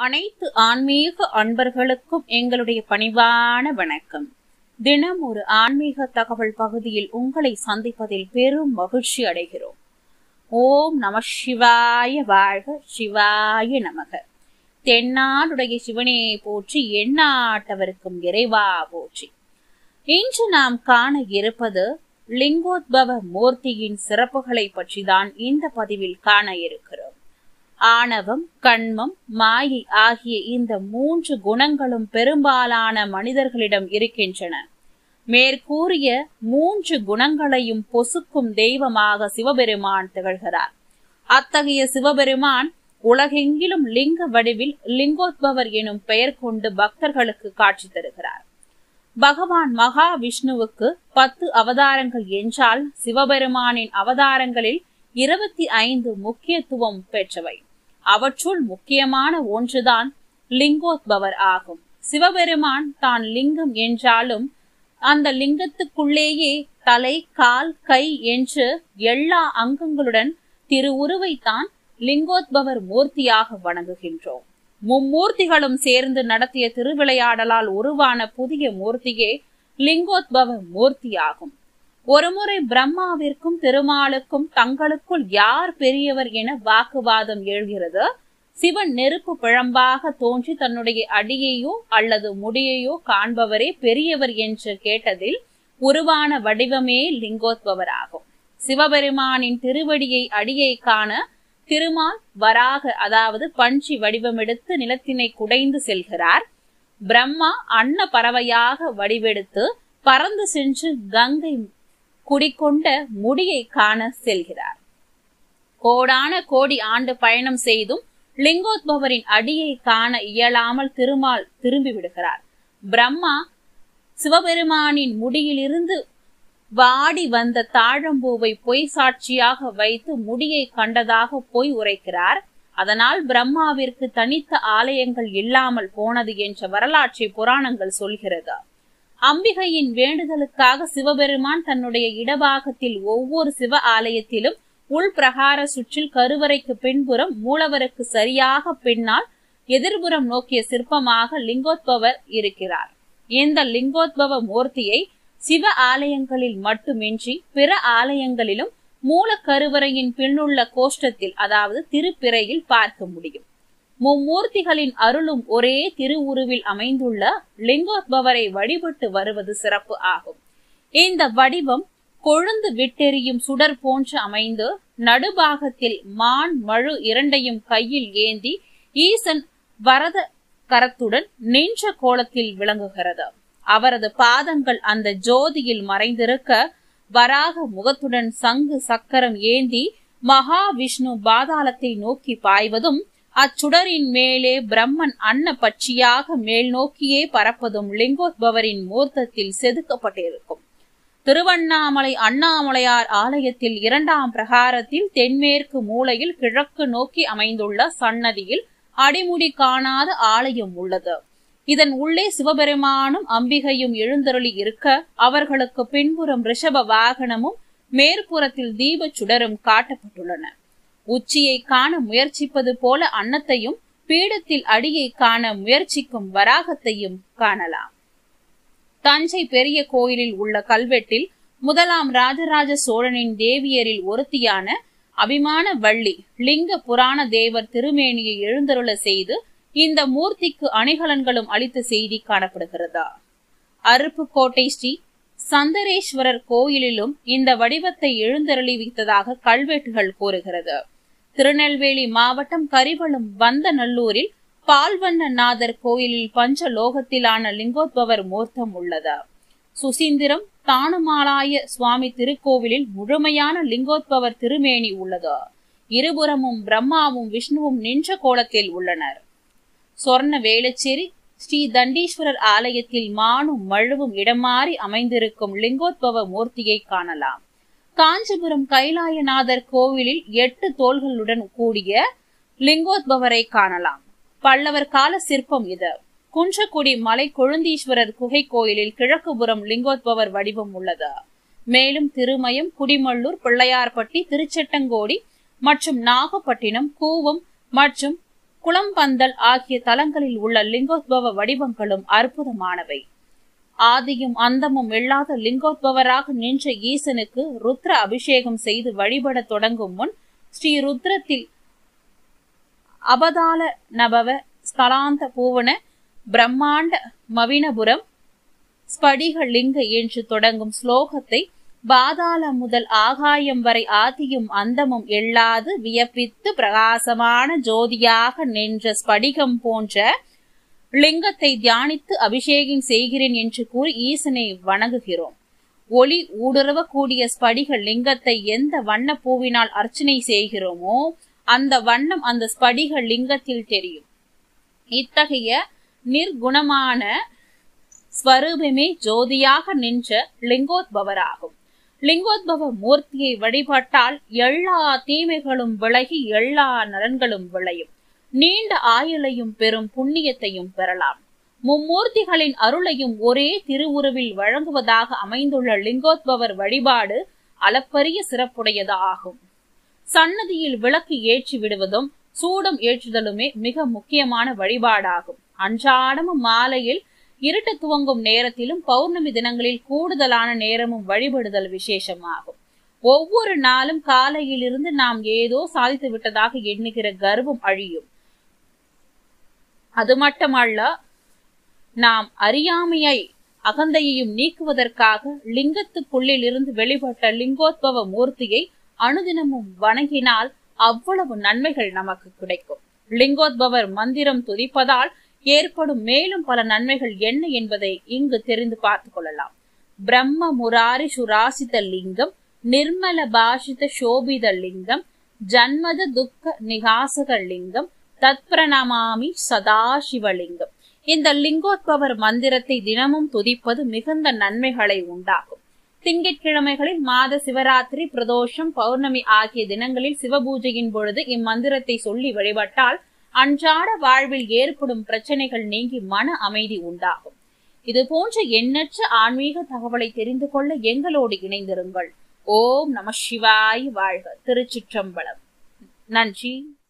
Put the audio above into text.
அனைத்து ஆன்மீக அன்பர்களுக்கும் எங்களுடைய பணிவான வணக்கம் தினம் ஒரு ஆன்மீக தகவல் பகுதியில் உங்களை சந்திப்பதில் பெரும் மகிழ்ச்சி அடைகிறோம் ஓம் நம சிவாய வாழ்க சிவாய நமக தென்னாடுடைய சிவனே போற்றி எண்ணாட்டவருக்கும் இறைவா போற்றி இன்று நாம் காண இருப்பது லிங்கோத்பவ மூர்த்தியின் சிறப்புகளை பற்றிதான் இந்த பதிவில் காண இருக்கிறோம் ஆணவம் கண்மம் மாயை ஆகிய இந்த மூன்று குணங்களும் பெரும்பாலான மனிதர்களிடம் இருக்கின்றன மேற்கூறிய மூன்று குணங்களையும் பொசுக்கும் தெய்வமாக சிவபெருமான் திகழ்கிறார் அத்தகைய சிவபெருமான் உலகெங்கிலும் லிங்க வடிவில் லிங்கோத்பவர் எனும் பெயர் கொண்டு பக்தர்களுக்கு காட்சி தருகிறார் பகவான் மகாவிஷ்ணுவுக்கு பத்து அவதாரங்கள் என்றால் சிவபெருமானின் அவதாரங்களில் இருபத்தி ஐந்து முக்கியத்துவம் பெற்றவை அவற்றுள் முக்கியமான ஒன்றுதான் லிங்கோத்பவர் ஆகும் சிவபெருமான் தான் லிங்கம் என்றாலும் அந்த லிங்கத்துக்குள்ளேயே தலை கால் கை என்று எல்லா அங்கங்களுடன் திருவுருவைத்தான் லிங்கோத்பவர் மூர்த்தியாக வணங்குகின்றோம் மும்மூர்த்திகளும் சேர்ந்து நடத்திய திருவிளையாடலால் உருவான புதிய மூர்த்தியே லிங்கோத்பவ மூர்த்தியாகும் ஒருமுறை பிரம்மாவிற்கும் திருமாலுக்கும் தங்களுக்குள் யார் பெரியவர் என வாக்குவாதம் எழுகிறது சிவன் நெருப்பு பிழம்பாக தோன்றி தன்னுடைய அடியையோ அல்லது முடியையோ காண்பவரே பெரியவர் என்று கேட்டதில் உருவான வடிவமே லிங்கோத்பவர் ஆகும் சிவபெருமானின் திருவடியை அடியை காண திருமால் வராக அதாவது பஞ்சி வடிவமெடுத்து நிலத்தினை குடைந்து செல்கிறார் பிரம்மா அன்ன பறவையாக வடிவெடுத்து பறந்து சென்று கங்கை குடிக்கொண்ட முடியை காண செல்கிறார் கோடான கோடி ஆண்டு பயணம் செய்தும் லிங்கோத்பவரின் அடியை காண இயலாமல் திருமால் திரும்பி விடுகிறார் பிரம்மா சிவபெருமானின் முடியிலிருந்து வாடி வந்த தாழம்பூவை பொய் சாட்சியாக வைத்து முடியை கண்டதாக பொய் உரைக்கிறார் அதனால் பிரம்மாவிற்கு தனித்த ஆலயங்கள் இல்லாமல் போனது என்ற வரலாற்றை புராணங்கள் சொல்கிறது அம்பிகையின் வேண்டுதலுக்காக சிவபெருமான் தன்னுடைய இடபாகத்தில் ஒவ்வொரு சிவ ஆலயத்திலும் உள் பிரகார சுற்றில் கருவறைக்கு பின்புறம் மூலவருக்கு சரியாக பின்னால் எதிர்புறம் நோக்கிய சிற்பமாக லிங்கோத்பவர் இருக்கிறார் இந்த லிங்கோத்பவ மூர்த்தியை சிவ ஆலயங்களில் மட்டுமின்றி பிற ஆலயங்களிலும் மூல கருவறையின் பின்னுள்ள கோஷ்டத்தில் அதாவது திருப்பிறையில் பார்க்க முடியும் மும்மூர்த்திகளின் அருளும் ஒரே திருவுருவில் அமைந்துள்ள லிங்கோத்பவரை வழிபட்டு வருவது சிறப்பு ஆகும் இந்த வடிவம் கொழுந்து விட்டெறியும் சுடர் போன்று அமைந்து நடுபாகத்தில் மான் மழு இரண்டையும் கையில் ஏந்தி ஈசன் வரத கரத்துடன் நின்ற கோலத்தில் விளங்குகிறது அவரது பாதங்கள் அந்த ஜோதியில் மறைந்திருக்க வராக முகத்துடன் சங்கு சக்கரம் ஏந்தி மகாவிஷ்ணு பாதாளத்தை நோக்கி பாய்வதும் அச்சுடரின் மேலே பிரம்மன் அன்ன பட்சியாக மேல் நோக்கியே பறப்பதும் லிங்கோத்பவரின் மூர்த்தத்தில் செதுக்கப்பட்டிருக்கும் திருவண்ணாமலை அண்ணாமலையார் ஆலயத்தில் இரண்டாம் பிரகாரத்தில் தென்மேற்கு மூலையில் கிழக்கு நோக்கி அமைந்துள்ள சன்னதியில் அடிமுடி காணாத ஆலயம் உள்ளது இதன் உள்ளே சிவபெருமானும் அம்பிகையும் எழுந்தருளி இருக்க அவர்களுக்கு பின்புறம் ரிஷப வாகனமும் மேற்புறத்தில் தீப சுடரும் காட்டப்பட்டுள்ளன உச்சியை காண முயற்சிப்பது போல அன்னத்தையும் பீடத்தில் அடியை காண முயற்சிக்கும் வராகத்தையும் காணலாம் தஞ்சை பெரிய கோயிலில் உள்ள கல்வெட்டில் முதலாம் ராஜராஜ சோழனின் தேவியரில் ஒருத்தியான அபிமான வள்ளி லிங்க புராண தேவர் திருமேனியை எழுந்தருள செய்து இந்த மூர்த்திக்கு அணிகலன்களும் அளித்த செய்தி காணப்படுகிறதா அருப்புக்கோட்டை ஸ்ரீ சந்தரேஸ்வரர் கோயிலிலும் இந்த வடிவத்தை எழுந்தருளி வைத்ததாக கல்வெட்டுகள் கூறுகிறது திருநெல்வேலி மாவட்டம் கரிவளம் வந்தநல்லூரில் பால்வண்ணநாதர் கோயிலில் பஞ்ச லோகத்திலான லிங்கோத்பவர் மூர்த்தம் உள்ளது சுசீந்திரம் தானுமாலாய சுவாமி திருக்கோவிலில் முழுமையான லிங்கோத்பவர் திருமேனி உள்ளது இருபுறமும் பிரம்மாவும் விஷ்ணுவும் நின்ற கோலத்தில் உள்ளனர் சொர்ண வேளச்சேரி ஸ்ரீ தண்டீஸ்வரர் ஆலயத்தில் மானும் மழுவும் இடமாறி அமைந்திருக்கும் லிங்கோத்பவ மூர்த்தியை காணலாம் காஞ்சிபுரம் கைலாயநாதர் கோவிலில் எட்டு தோள்களுடன் கூடிய லிங்கோத்பவரை காணலாம் பல்லவர் கால சிற்பம் இது குன்றக்குடி மலை கொழுந்தீஸ்வரர் குகை கோயிலில் கிழக்குபுறம் லிங்கோத்பவர் வடிவம் உள்ளது மேலும் திருமயம் குடிமல்லூர் பிள்ளையார்பட்டி திருச்செட்டங்கோடி மற்றும் நாகப்பட்டினம் கூவம் மற்றும் குளம்பந்தல் ஆகிய தலங்களில் உள்ள லிங்கோத்பவ வடிவங்களும் அற்புதமானவை ஆதியும் அந்தமும் இல்லாத லிங்கோத்பவராக நின்ற ஈசனுக்கு ருத்ர அபிஷேகம் செய்து வழிபட தொடங்கும் முன் ஸ்ரீ ருத்ரத்தில் அபதால நபவ ஸ்தலாந்த பூவன பிரம்மாண்ட மவினபுரம் ஸ்படிக லிங்க என்று தொடங்கும் ஸ்லோகத்தை பாதாள முதல் ஆகாயம் வரை ஆதியும் அந்தமும் எள்ளாது வியப்பித்து பிரகாசமான ஜோதியாக நின்ற ஸ்படிகம் போன்ற லிங்கத்தை தியானித்து அபிஷேகம் செய்கிறேன் என்று கூறி ஈசனை வணங்குகிறோம் ஒளி ஊடுருவக்கூடிய ஸ்படிக லிங்கத்தை எந்த வண்ண பூவினால் அர்ச்சனை செய்கிறோமோ அந்த வண்ணம் அந்த ஸ்படிக லிங்கத்தில் தெரியும் இத்தகைய நிர்குணமான ஸ்வரூபமே ஜோதியாக நின்ற லிங்கோத்பவராகும் லிங்கோத்பவ மூர்த்தியை வழிபட்டால் எல்லா தீமைகளும் விலகி எல்லா நலன்களும் விளையும் நீண்ட ஆயுளையும் பெரும் புண்ணியத்தையும் பெறலாம் மும்மூர்த்திகளின் அருளையும் ஒரே திருவுருவில் வழங்குவதாக அமைந்துள்ள லிங்கோத்பவர் வழிபாடு அளப்பரிய சிறப்புடையது ஆகும் சன்னதியில் விளக்கு ஏற்றி விடுவதும் சூடம் ஏற்றுதலுமே மிக முக்கியமான வழிபாடாகும் அன்றாடமும் மாலையில் இருட்டு துவங்கும் நேரத்திலும் பௌர்ணமி தினங்களில் கூடுதலான நேரமும் வழிபடுதல் விசேஷமாகும் ஒவ்வொரு நாளும் காலையிலிருந்து நாம் ஏதோ சாதித்து விட்டதாக எண்ணுகிற கர்வம் அழியும் அது மட்டுமல்ல நாம் அறியாமையை அகந்தையையும் நீக்குவதற்காக லிங்கத்துக்குள்ளில் இருந்து வெளிப்பட்ட லிங்கோத்பவ மூர்த்தியை அனுதினமும் வணங்கினால் அவ்வளவு நன்மைகள் நமக்கு கிடைக்கும் லிங்கோத்பவர் மந்திரம் துதிப்பதால் ஏற்படும் மேலும் பல நன்மைகள் என்ன என்பதை இங்கு தெரிந்து பார்த்துக் கொள்ளலாம் பிரம்ம முராரி சுராசித லிங்கம் நிர்மல பாஷித சோபித லிங்கம் ஜன்மத துக்க நிகாசக லிங்கம் தத்பிரணமாமி சதாசிவலிங்கம் இந்த லிங்கோத்பவர் மந்திரத்தை தினமும் துதிப்பது மிகுந்த நன்மைகளை உண்டாகும் திங்கட்கிழமைகளில் மாத சிவராத்திரி பிரதோஷம் பௌர்ணமி ஆகிய தினங்களில் சிவபூஜையின் பொழுது இம்மந்திரத்தை சொல்லி வழிபட்டால் அன்றாட வாழ்வில் ஏற்படும் பிரச்சனைகள் நீங்கி மன அமைதி உண்டாகும் இது போன்ற எண்ணற்ற ஆன்மீக தகவலை தெரிந்து கொள்ள எங்களோடு இணைந்திருங்கள் ஓம் நம சிவாய் வாழ்க திருச்சிற்றம்பலம் நன்றி